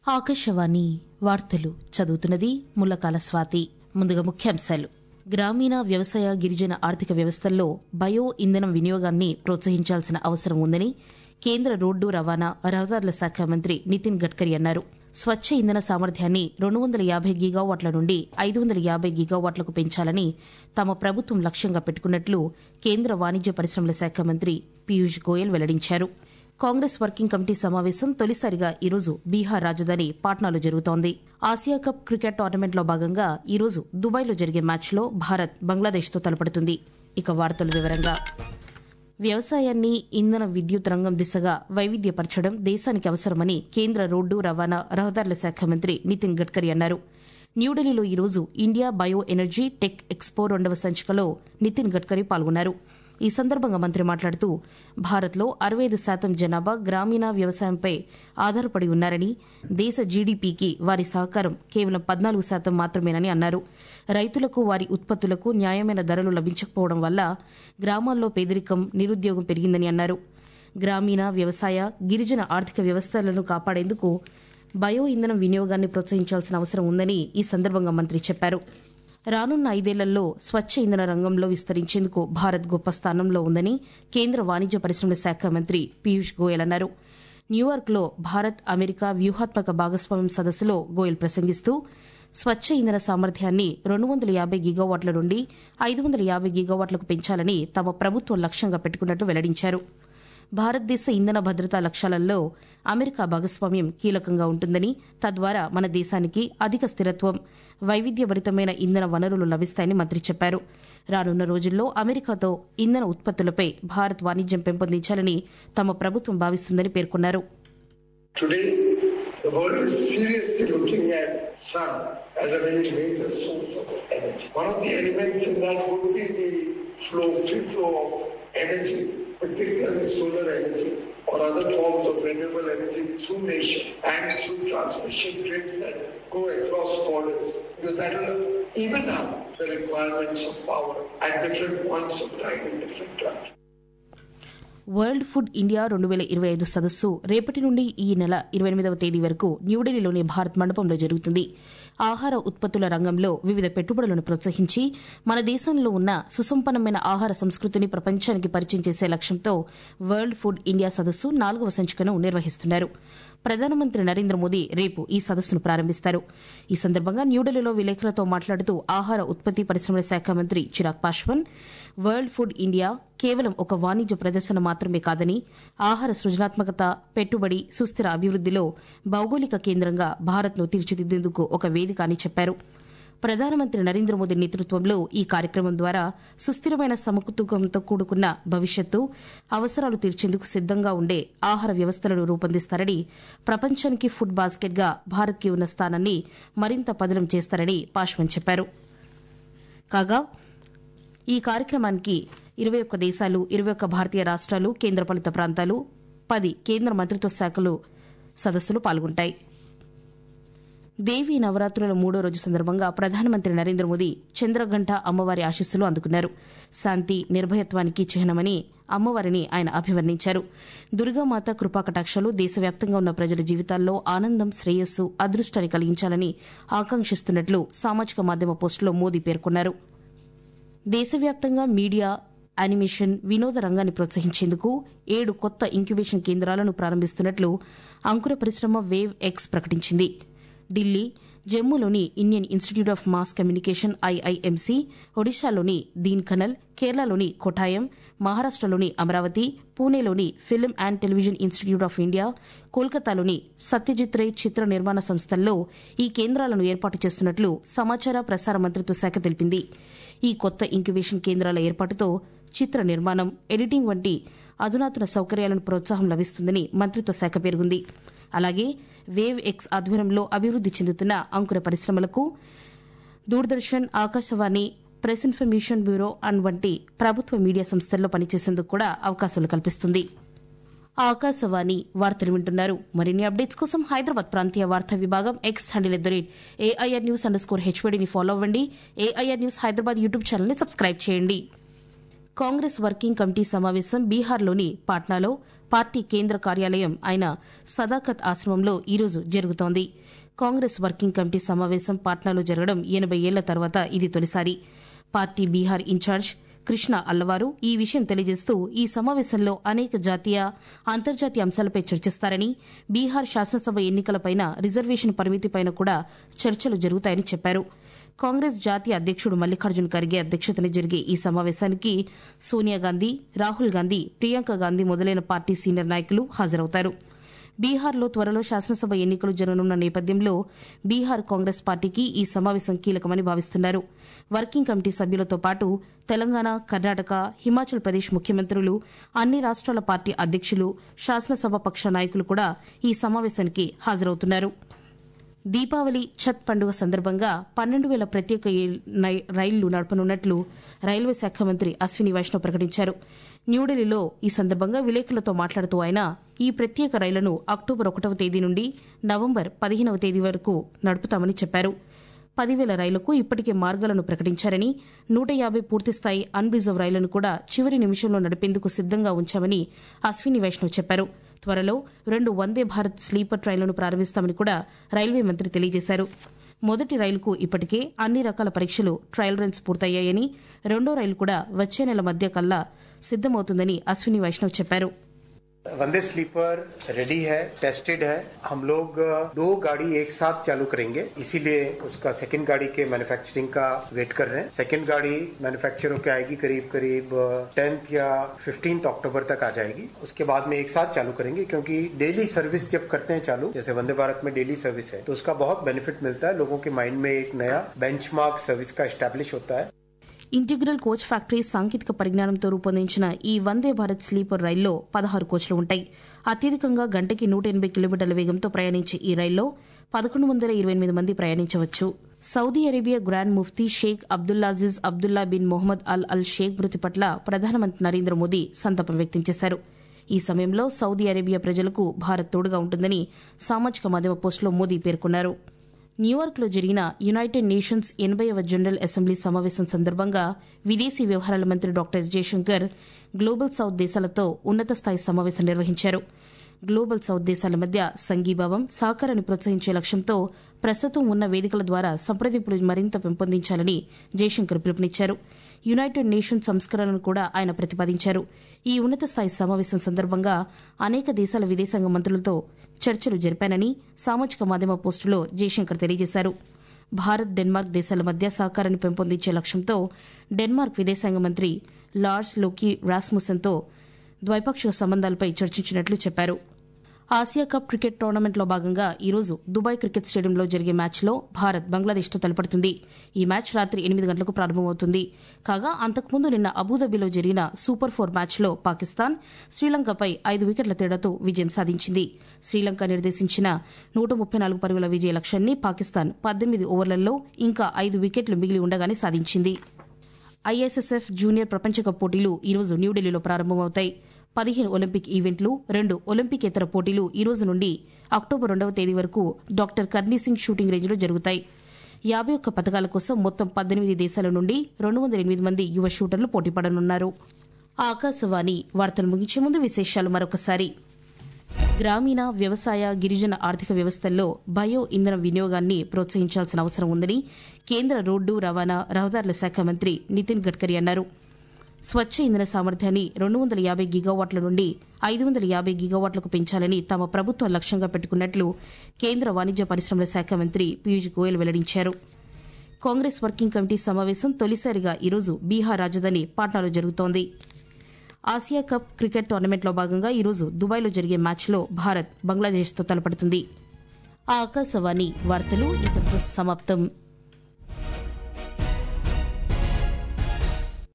ఆకాశవాణి వార్తలు చదువుతున్నది ముల్లకాల స్వాతి ముందుగా ముఖ్యాంశాలు గ్రామీణ వ్యవసాయ గిరిజన ఆర్థిక వ్యవస్థల్లో బయో ఇంధనం వినియోగాన్ని ప్రోత్సహించాల్సిన అవసరం ఉందని కేంద్ర రోడ్డు రవాణా రహదారుల శాఖ మంత్రి నితిన్ గడ్కరీ అన్నారు స్వచ్ఛ ఇంధన సామర్థ్యాన్ని రెండు వందల యాభై గిగావాట్ల నుండి ఐదు వందల యాభై గిగావాట్లకు పెంచాలని తమ ప్రభుత్వం లక్ష్యంగా పెట్టుకున్నట్లు కేంద్ర వాణిజ్య పరిశ్రమల శాఖ మంత్రి పీయూష్ గోయల్ వెల్లడించారు కాంగ్రెస్ వర్కింగ్ కమిటీ సమావేశం తొలిసారిగా ఈరోజు బీహార్ రాజధాని పాట్నాలో జరుగుతోంది ఆసియా కప్ క్రికెట్ టోర్నమెంట్లో భాగంగా ఈరోజు దుబాయ్లో జరిగే మ్యాచ్లో భారత్ బంగ్లాదేశ్తో తలపడుతుంది ఇక వార్తల వివరంగా వ్యవసాయాన్ని ఇంధన విద్యుత్ రంగం దిశగా వైవిధ్యపరచడం దేశానికి అవసరమని కేంద్ర రోడ్డు రవాణా రహదారుల శాఖ మంత్రి నితిన్ గడ్కరీ అన్నారు న్యూఢిల్లీలో ఈరోజు India bio energy tech expo రెండవ సంచికలో నితిన్ గడ్కరీ పాల్గొన్నారు ఈ సందర్భంగా మంత్రి మాట్లాడుతూ భారత్లో అరవై ఐదు శాతం జనాభా గ్రామీణ వ్యవసాయంపై ఆధారపడి ఉన్నారని దేశ జీడీపీకి వారి సహకారం కేవలం పద్నాలుగు శాతం మాత్రమేనని అన్నారు రైతులకు వారి ఉత్పత్తులకు న్యాయమైన ధరలు లభించకపోవడం వల్ల గ్రామాల్లో పేదరికం నిరుద్యోగం పెరిగిందని అన్నారు గ్రామీణ వ్యవసాయ గిరిజన ఆర్థిక వ్యవస్థలను కాపాడేందుకు బయో ఇంధనం వినియోగాన్ని ప్రోత్సహించాల్సిన అవసరం ఉందని ఈ సందర్భంగా మంత్రి చెప్పారు రానున్న ఐదేళ్లలో స్వచ్ఛ ఇంధన రంగంలో విస్తరించేందుకు భారత్ గొప్ప స్థానంలో ఉందని కేంద్ర వాణిజ్య పరిశ్రమల శాఖ మంత్రి పీయూష్ గోయల్ అన్నారు న్యూయార్క్లో భారత్ అమెరికా వ్యూహాత్మక భాగస్వామ్యం సదస్సులో గోయల్ ప్రసంగిస్తూ స్వచ్ఛ ఇంధన సామర్థ్యాన్ని రెండు వందల యాభై గిగావాట్ల నుండి ఐదు వందల యాభై గిగావాట్లకు పెంచాలని తమ ప్రభుత్వం లక్ష్యంగా పెట్టుకున్నట్టు వెల్లడించారు భారతదేశ ఇంధన భద్రతా లక్ష్యాలలో అమెరికా భాగస్వామ్యం కీలకంగా ఉంటుందని తద్వారా మన దేశానికి అధిక స్థిరత్వం వైవిధ్యభరితమైన ఇంధన వనరులు లభిస్తాయని మంత్రి చెప్పారు రానున్న రోజుల్లో అమెరికాతో ఇంధన ఉత్పత్తులపై భారత్ వాణిజ్యం పెంపొందించాలని తమ ప్రభుత్వం భావిస్తుందని పేర్కొన్నారు Today, the world is seriously looking at sun as a very major source of energy. One of the elements in that would be the flow, free flow of energy, particularly solar energy or other forms of renewable energy through nations and through transmission grids that go across borders. Because that will even up the requirements of power at different points of time in different countries. World food India రెండు వేల ఇరవై ఐదు సదస్సు రేపటి నుండి ఈ నెల ఇరవై ఎనిమిదవ తేదీ వరకు న్యూఢిల్లీలోని భారత్ మండపంలో జరుగుతుంది ఆహార ఉత్పత్తుల రంగంలో వివిధ పెట్టుబడులను ప్రోత్సహించి మన దేశంలో ఉన్న సుసంపన్నమైన ఆహార సంస్కృతిని ప్రపంచానికి పరిచయం చేసే లక్ష్యంతో వరల్డ్ ఫుడ్ ఇండియా సదస్సు నాలుగవ సంచికను నిర్వహిస్తున్నారు ప్రధానమంత్రి నరేంద్ర మోదీ రేపు ఈ సదస్సును ప్రారంభిస్తారు ఈ సందర్భంగా న్యూఢిల్లీలో విలేకరులతో మాట్లాడుతూ ఆహార ఉత్పత్తి పరిశ్రమల శాఖ మంత్రి Chirag Paswan world food India కేవలం ఒక వాణిజ్య ప్రదర్శన మాత్రమే కాదని ఆహార సృజనాత్మకత పెట్టుబడి సుస్థిర అభివృద్దిలో భౌగోళిక కేంద్రంగా భారత్ను తీర్చిదిద్దేందుకు ఒక వేదిక అని చెప్పారు ప్రధానమంత్రి నరేంద్ర మోదీ నేతృత్వంలో ఈ కార్యక్రమం ద్వారా సుస్థిరమైన సమకూకంతో కూడుకున్న భవిష్యత్తు అవసరాలు తీర్చేందుకు సిద్దంగా ఉండే ఆహార వ్యవస్థలను రూపొందిస్తారని ప్రపంచానికి ఫుడ్ బాస్కెట్గా భారత్కి ఉన్న స్థానాన్ని మరింత పదిలం చేస్తారని పాశ్వన్ చెప్పారు కాగా ఈ కార్యక్రమానికి ఇరవై ఒక్క దేశాలు ఇరవై ఒక్క భారతీయ రాష్ట్రాలు కేంద్రపాలిత ప్రాంతాలు పది కేంద్ర మంత్రిత్వ శాఖలు సదస్సులు పాల్గొంటాయి దేవీ నవరాత్రుల మూడో రోజు సందర్భంగా ప్రధానమంత్రి నరేంద్ర మోదీ చంద్రఘంట అమ్మవారి ఆశీస్సులు అందుకున్నారు శాంతి నిర్భయత్వానికి చిహ్నమని అమ్మవారిని ఆయన అభివర్ణించారు దుర్గామాత కృపాకటాక్షలు దేశవ్యాప్తంగా ఉన్న ప్రజల జీవితాల్లో ఆనందం శ్రేయస్సు అదృష్టాన్ని కలిగించాలని ఆకాంక్షిస్తున్నట్లు సామాజిక మాధ్యమ పోస్టులో మోదీ పేర్కొన్నారు దేశవ్యాప్తంగా మీడియా యానిమేషన్ వినోద రంగాన్ని ప్రోత్సహించేందుకు ఏడు కొత్త ఇంక్యుబేషన్ కేంద్రాలను ప్రారంభిస్తున్నట్లు అంకుర పరిశ్రమ వేవ్ ఎక్స్ ప్రకటించింది ఢిల్లీ జమ్మూలోని Indian institute of mass communication IIMC ఒడిశాలోని దీన్ ఖనల్ కేరళలోని కొఠాయం మహారాష్టలోని అమరావతి పూణేలోని film and television institute of India కోల్కతాలోని సత్యజిత్ రే చిత్ర నిర్మాణ సంస్థల్లో ఈ కేంద్రాలను ఏర్పాటు చేస్తున్నట్లు సమాచార ప్రసార మంత్రిత్వ శాఖ తెలిపింది ఈ కొత్త ఇంక్యుబేషన్ కేంద్రాల ఏర్పాటుతో చిత్ర నిర్మాణం ఎడిటింగ్ వంటి అధునాతన సౌకర్యాలను ప్రోత్సాహం లభిస్తుందని మంత్రిత్వ శాఖ పేర్కొంది అలాగే వేవ్ ఎక్స్ ఆధ్వర్యంలో అభివృద్ది చెందుతున్న అంకుర పరిశ్రమలకు Doordarshan Akashvani press information bureau and వంటి ప్రభుత్వ మీడియా సంస్థల్లో పనిచేసేందుకు కూడా అవకాశాలు కల్పిస్తుంది ఆకాశవాణి వార్తలు వింటున్నారు మరిన్ని అప్డేట్స్ కోసం హైదరాబాద్ ప్రాంతీయ వార్తా విభాగం X handle at the rate AIR news underscore హెచ్వడిని ఫాలో అవ్వండి ఏఐఆర్ న్యూస్ హైదరాబాద్ యూట్యూబ్ ఛానల్ని సబ్స్క్రైబ్ చేయండి కాంగ్రెస్ వర్కింగ్ కమిటీ సమావేశం బీహార్లోని పాట్నాలో పార్టీ కేంద్ర కార్యాలయం అయిన సదాకత్ ఆశ్రమంలో ఈరోజు జరుగుతోంది కాంగ్రెస్ వర్కింగ్ కమిటీ సమావేశం పాట్నాలో జరగడం ఎనబై ఏళ్ల తర్వాత ఇది తొలిసారి పార్టీ బీహార్ ఇన్ఛార్జ్ కృష్ణ అల్లవారు ఈ విషయం తెలియజేస్తూ ఈ సమావేశంలో అనేక జాతీయ అంతర్జాతీయ అంశాలపై చర్చిస్తారని బీహార్ శాసనసభ ఎన్నికలపైన రిజర్వేషన్ పరిమితిపైన కూడా చర్చలు జరుగుతాయని చెప్పారు కాంగ్రెస్ జాతీయ అధ్యక్షుడు మల్లికార్జున్ ఖర్గే అధ్యక్షతన జరిగే ఈ సమావేశానికి సోనియా గాంధీ రాహుల్ గాంధీ ప్రియాంక గాంధీ మొదలైన పార్టీ సీనియర్ నాయకులు హాజరవుతారు బీహార్లో త్వరలో శాసనసభ ఎన్నికలు జరగనున్న నేపథ్యంలో బీహార్ కాంగ్రెస్ పార్టీకి ఈ సమావేశం కీలకమని భావిస్తున్నారు వర్కింగ్ కమిటీ సభ్యులతో పాటు తెలంగాణ కర్ణాటక హిమాచల్ ప్రదేశ్ ముఖ్యమంత్రులు అన్ని రాష్ట్రాల పార్టీ అధ్యక్షులు శాసనసభ పక్ష నాయకులు కూడా ఈ సమావేశానికి హాజరవుతున్నారు దీపావళి ఛత్ పండుగ సందర్భంగా పన్నెండు వేల ప్రత్యేక రైళ్లు నడపనున్నట్లు రైల్వే శాఖ మంత్రి అశ్విని వైష్ణవ్ ప్రకటించారు న్యూఢిల్లీలో ఈ సందర్భంగా విలేకరులతో మాట్లాడుతూ ఆయన ఈ ప్రత్యేక రైళ్లను అక్టోబర్ ఒకటవ తేదీ నుండి నవంబర్ పదిహేనవ తేదీ వరకు నడుపుతామని చెప్పారు పదివేల రైళ్లకు ఇప్పటికే మార్గాలను ప్రకటించారని నూట యాభై పూర్తిస్థాయి అన్ రిజర్వ్ రైళ్లను కూడా చివరి నిమిషంలో నడిపేందుకు సిద్దంగా ఉంచామని అశ్విని వైష్ణవ్ చెప్పారు త్వరలో రెండు వందే భారత్ స్లీపర్ ట్రైన్లను ప్రారంభిస్తామని కూడా రైల్వే మంత్రి తెలియజేశారు మొదటి రైలుకు ఇప్పటికే అన్ని రకాల పరీక్షలు ట్రయల్ రన్స్ పూర్తయ్యాయని రెండో రైలు కూడా వచ్చే నెల మధ్య కల్లా సిద్దమవుతుందని అశ్విని వైష్ణవ్ చెప్పారు वंदे स्लीपर रेडी है टेस्टेड है हम लोग दो गाड़ी एक साथ चालू करेंगे इसीलिए उसका सेकंड गाड़ी के मैन्युफैक्चरिंग का वेट कर रहे हैं सेकंड गाड़ी मैन्युफैक्चर होकर आएगी करीब करीब टेंथ या फिफ्टींथ अक्टूबर तक आ जाएगी उसके बाद में एक साथ चालू करेंगे क्योंकि डेली सर्विस जब करते हैं चालू जैसे वंदे भारत में डेली सर्विस है तो उसका बहुत बेनिफिट मिलता है लोगों के माइंड में एक नया बेंचमार्क सर्विस का स्टैब्लिश होता है ఇంటిగ్రల్ కోచ్ ఫ్యాక్టరీ సాంకేతిక పరిజ్ఞానంతో రూపొందించిన ఈ వందే భారత్ స్లీపర్ రైల్లో పదహారు కోచ్లు ఉంటాయి అత్యధికంగా గంటకి నూట ఎనభై కిలోమీటర్ల వేగంతో ప్రయాణించే ఈ రైల్లో పదకొండు వందల ఇరవై ఎనిమిది మంది ప్రయాణించవచ్చు Saudi Arabia grand mufti Sheikh Abdulaziz Abdullah bin Mohammed Al Al Sheikh మృతి పట్ల ప్రధానమంత్రి నరేంద్ర మోదీ సంతాపం వ్యక్తం చేశారు ఈ సమయంలో సౌదీ అరేబియా ప్రజలకు భారత్ తోడుగా ఉంటుందని సామాజిక మాధ్యమ పోస్టులో మోదీ పేర్కొన్నారు న్యూయార్క్లో జరిగిన యునైటెడ్ నేషన్స్ ఎనభైవ జనరల్ అసెంబ్లీ సమావేశం సందర్భంగా విదేశీ వ్యవహారాల మంత్రి doctor S Jaishankar global south దేశాలతో ఉన్నత స్థాయి సమావేశం నిర్వహించారు గ్లోబల్ సౌత్ దేశాల మధ్య సంఘీభావం సహకారాన్ని ప్రోత్సహించే లక్ష్యంతో ప్రస్తుతం ఉన్న వేదికల ద్వారా సంప్రదింపులు మరింత పెంపొందించాలని జయశంకర్ పిలుపునిచ్చారు యునైటెడ్ నేషన్స్ సంస్కరణలను కూడా ఆయన ప్రతిపాదించారు ఈ ఉన్నత స్థాయి సమావేశం సందర్భంగా అనేక దేశాల విదేశాంగ మంత్రులతో చర్చలు జరిపానని సామాజిక మాధ్యమ పోస్టులో జయశంకర్ తెలియజేశారు భారత్ డెన్మార్క్ దేశాల మధ్య సహకారాన్ని పెంపొందించే లక్ష్యంతో డెన్మార్క్ విదేశాంగ మంత్రి లార్స్ లోకి రాస్ముసెన్తో ద్వైపాక్షిక సంబంధాలపై చర్చించినట్లు చెప్పారు ఆసియా కప్ క్రికెట్ టోర్నమెంట్లో భాగంగా ఈరోజు దుబాయ్ క్రికెట్ స్టేడియంలో జరిగే మ్యాచ్లో భారత్ బంగ్లాదేశ్తో తలపడుతుంది ఈ మ్యాచ్ రాత్రి ఎనిమిది గంటలకు ప్రారంభమవుతుంది కాగా అంతకుముందు నిన్న అబుదాబిలో జరిగిన సూపర్ ఫోర్ మ్యాచ్లో పాకిస్తాన్ శ్రీలంకపై ఐదు వికెట్ల తేడాతో విజయం సాధించింది శ్రీలంక నిర్దేశించిన నూట ముప్పై నాలుగు పరుగుల విజయ లక్ష్యాన్ని పాకిస్తాన్ పద్దెనిమిది ఓవర్లలో ఇంకా ఐదు వికెట్లు మిగిలి ఉండగానే సాధించింది ఐఎస్ఎస్ఎఫ్ జూనియర్ ప్రపంచ కప్ పోటీలు ఈరోజు న్యూఢిల్లీలో ప్రారంభమవుతాయి పదిహేను ఒలింపిక్ ఈవెంట్లు రెండు ఒలింపికేతర పోటీలు ఈ రోజు నుండి అక్టోబర్ రెండవ తేదీ వరకు డాక్టర్ కర్నీ సింగ్ షూటింగ్ రేంజ్లో జరుగుతాయి యాభై ఒక్క పథకాల కోసం మొత్తం పద్దెనిమిది దేశాల నుండి రెండు వందల ఎనిమిది మంది యువ షూటర్లు పోటీపడనున్నారు ఆకాశవాణి వార్తలు ముగించే ముందు విశేషాలు మరొకసారి గ్రామీణ వ్యవసాయ గిరిజన ఆర్థిక వ్యవస్థల్లో బయో ఇంధన వినియోగాన్ని ప్రోత్సహించాల్సిన అవసరం ఉందని కేంద్ర రోడ్డు రవాణా రహదారుల శాఖ మంత్రి నితిన్ గడ్కరీ అన్నారు స్వచ్ఛ ఇంధన సామర్థ్యాన్ని రెండు వందల యాభై గిగావాట్ల నుండి ఐదు వందల యాభై గిగావాట్లకు పెంచాలని తమ ప్రభుత్వం లక్ష్యంగా పెట్టుకున్నట్లు కేంద్ర వాణిజ్య పరిశ్రమల శాఖ మంత్రి పీయూష్ గోయల్ వెల్లడించారు కాంగ్రెస్ వర్కింగ్ కమిటీ సమావేశం తొలిసారిగా ఈరోజు బీహార్ రాజధాని పాట్నాలో జరుగుతోంది ఆసియా కప్ క్రికెట్ టోర్నమెంట్లో భాగంగా ఈరోజు దుబాయ్లో జరిగే మ్యాచ్లో భారత్ బంగ్లాదేశ్తో తలపడుతుంది ఆ ఆకాశవాణి వార్తలు ఇప్పటితో సమాప్తం